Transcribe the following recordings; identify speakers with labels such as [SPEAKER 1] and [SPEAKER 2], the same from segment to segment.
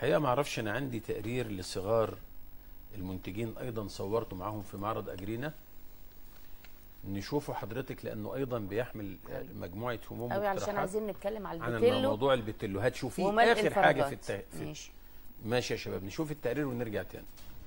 [SPEAKER 1] الحقيقه ما اعرفش انا عندي تقرير لصغار المنتجين ايضا صورته معاهم في معرض اجرينا نشوفه حضرتك لانه ايضا بيحمل مجموعه هموم
[SPEAKER 2] قوي علشان
[SPEAKER 1] واقتراحات
[SPEAKER 2] عايزين نتكلم على
[SPEAKER 1] عن
[SPEAKER 2] البيتيلو
[SPEAKER 1] موضوع البتلو هتشوفيه
[SPEAKER 2] وملء
[SPEAKER 1] اخر حاجه في,
[SPEAKER 2] الفراغات.
[SPEAKER 1] الت... في
[SPEAKER 2] ماشي
[SPEAKER 1] ماشي يا شباب نشوف التقرير ونرجع تاني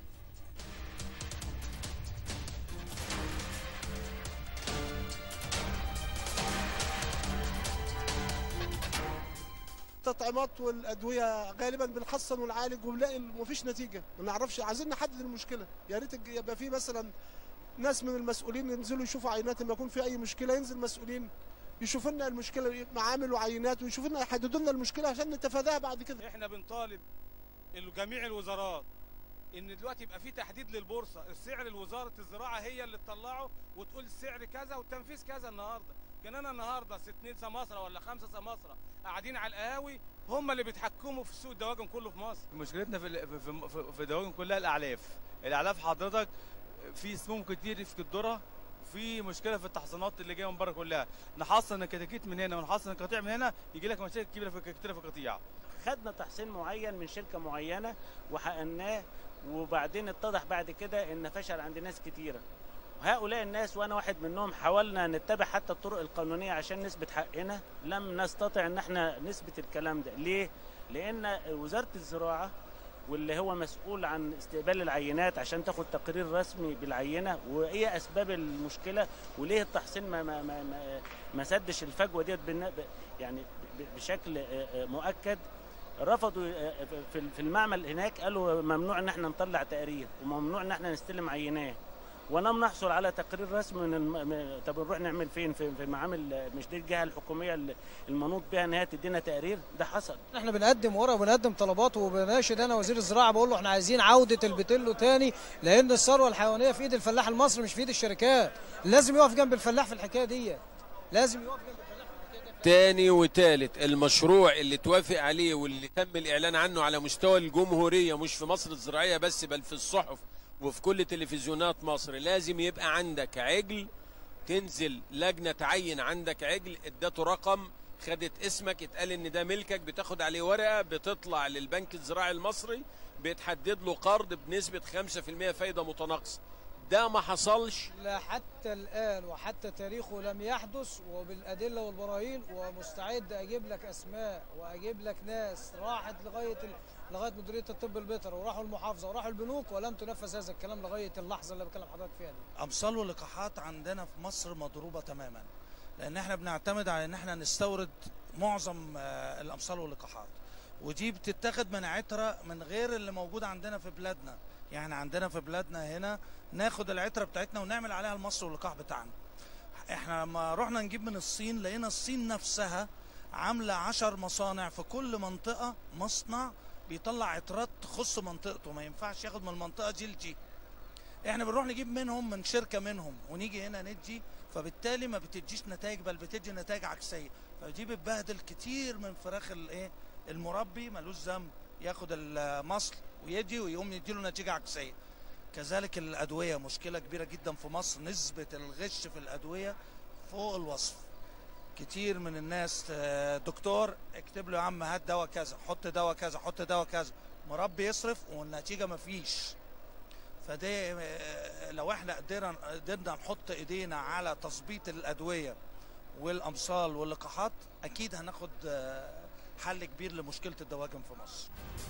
[SPEAKER 3] التطعيمات والادويه غالبا بنحصن ونعالج ونلاقي مفيش نتيجه ما نعرفش عايزين نحدد المشكله يا ريت يبقى في مثلا ناس من المسؤولين ينزلوا يشوفوا عينات لما يكون في اي مشكله ينزل مسؤولين يشوفوا لنا المشكله معامل وعينات ويشوفوا لنا يحددوا لنا المشكله عشان نتفاداها بعد كده
[SPEAKER 4] احنا بنطالب ال- جميع الوزارات ان دلوقتي يبقى في تحديد للبورصه السعر لوزاره الزراعه هي اللي تطلعه وتقول السعر كذا والتنفيذ كذا النهارده كان انا النهارده ستين سماسره ولا خمسه سماسره قاعدين على القهاوي هم اللي بيتحكموا في سوق الدواجن كله في مصر
[SPEAKER 5] مشكلتنا في ال- في في, في الدواجن كلها الاعلاف الاعلاف حضرتك في سموم كتير في الذره في مشكله في التحصينات اللي جايه من بره كلها نحصن الكتاكيت من هنا ونحصن القطيع من هنا يجي لك مشاكل كبيره في كتيره في القطيع
[SPEAKER 6] خدنا تحصين معين من شركه معينه وحققناه وبعدين اتضح بعد كده ان فشل عند ناس كتيره هؤلاء الناس وانا واحد منهم حاولنا نتبع حتى الطرق القانونيه عشان نثبت حقنا لم نستطع ان احنا نثبت الكلام ده ليه لان وزاره الزراعه واللي هو مسؤول عن استقبال العينات عشان تاخد تقرير رسمي بالعينه وايه اسباب المشكله وليه التحصين ما ما ما, ما, ما سدش الفجوه ديت بالن- ب- يعني ب- بشكل آه، آه، مؤكد رفضوا آه، في في المعمل هناك قالوا ممنوع ان احنا نطلع تقرير وممنوع ان احنا نستلم عينات ولم نحصل على تقرير رسمي من الم... م- طب نروح نعمل فين في في معامل مش دي الجهه الحكوميه اللي المنوط بها ان هي تدينا تقرير ده حصل
[SPEAKER 7] احنا بنقدم ورق وبنقدم طلبات وبناشد انا وزير الزراعه بقول له احنا عايزين عوده البتلو تاني لان الثروه الحيوانيه في ايد الفلاح المصري مش في ايد الشركات لازم يقف جنب الفلاح في الحكايه دي لازم يقف جنب الفلاح في الحكايه دي
[SPEAKER 1] تاني وتالت المشروع اللي توافق عليه واللي تم الإعلان عنه على مستوى الجمهورية مش في مصر الزراعية بس بل في الصحف وفي كل تلفزيونات مصر لازم يبقى عندك عجل تنزل لجنة تعين عندك عجل ادته رقم خدت اسمك اتقال ان ده ملكك بتاخد عليه ورقة بتطلع للبنك الزراعي المصري بيتحدد له قرض بنسبة 5% فايدة متناقصة ده ما حصلش
[SPEAKER 7] لا حتى الان وحتى تاريخه لم يحدث وبالادله والبراهين ومستعد اجيب لك اسماء واجيب لك ناس راحت لغايه ال... لغايه مديريه الطب البيطري وراحوا المحافظه وراحوا البنوك ولم تنفذ هذا الكلام لغايه اللحظه اللي بكلم حضرتك فيها دي
[SPEAKER 8] امصال واللقاحات عندنا في مصر مضروبه تماما لان احنا بنعتمد على ان احنا نستورد معظم آه، الامصال واللقاحات ودي بتتاخد مناعتها من غير اللي موجود عندنا في بلادنا يعني عندنا في بلادنا هنا ناخد العتره بتاعتنا ونعمل عليها المصل واللقاح بتاعنا احنا لما رحنا نجيب من الصين لقينا الصين نفسها عامله عشر مصانع في كل منطقه مصنع بيطلع عطرات تخص منطقته ما ينفعش ياخد من المنطقه دي لدي احنا بنروح نجيب منهم من شركه منهم ونيجي هنا ندي فبالتالي ما بتديش نتائج بل بتدي نتائج عكسيه فدي بتبهدل كتير من فراخ الايه المربي ملوش ذنب ياخد المصل ويدي ويقوم يديله نتيجه عكسيه كذلك الادويه مشكله كبيره جدا في مصر نسبه الغش في الادويه فوق الوصف كتير من الناس آه، دكتور اكتب له يا عم هات دواء كذا حط دواء كذا حط دواء كذا مربي يصرف والنتيجه مفيش فده آه، لو احنا قدرنا قدرنا نحط ايدينا على تظبيط الادويه والامصال واللقاحات اكيد هناخد آه، حل كبير لمشكله الدواجن في مصر